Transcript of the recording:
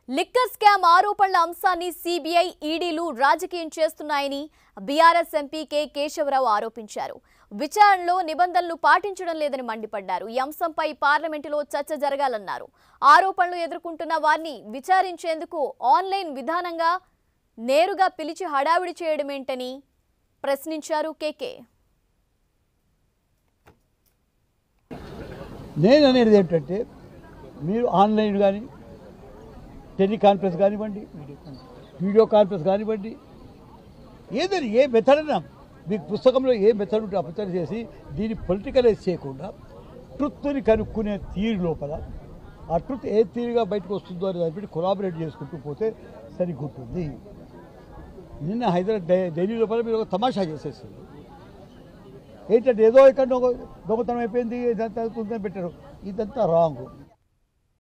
liquor scam ఆరోపణల అంశాన్ని CBI ఈడీలు రాజకీయం చేస్తున్నాయని బీఆర్ఎస్ ఎంపీ కె కేశవరావు ఆరోపించారు విచారణలో నిబంధనలు పాటించడం లేదని మండిపడ్డారు ఈ అంశంపై పార్లమెంటులో చర్చ జరగాలన్నారు ఆరోపణలు ఎదుర్కొంటున్న వారిని విచారించేందుకు ఆన్లైన్ విధానంగా నేరుగా పిలిచి హడావిడి చేయడమేంటని ప్రశ్నించారు కేకే నేను అనేది ఏంటంటే మీరు ఆన్లైన్ కానీ టెలికాన్ఫరెన్స్ కానివ్వండి వీడియో కాన్ఫరెన్స్ కానివ్వండి ఏదని ఏ మెథడ్ అన్నా మీకు పుస్తకంలో ఏ మెథడ్ ఉంటే ఆ మెథడ్ చేసి దీన్ని పొలిటికలైజ్ చేయకుండా ట్రుత్ని కనుక్కునే తీరు లోపల ఆ ట్రుత్ ఏ తీరుగా బయటకు వస్తుందో అని దాన్ని బట్టి కొలాబరేట్ చేసుకుంటూ పోతే సరిగ్గుంటుంది నిన్న హైదరాబాద్ ఢి- ఢిల్లీ లోపల మీరు ఒక తమాషా చేసేసింది ఏంటంటే ఏదో ఇక్కడ దొంగ దొంగతనం అయిపోయింది ఇదంతా అవుతుందని పెట్టారు ఇదంతా రాంగ్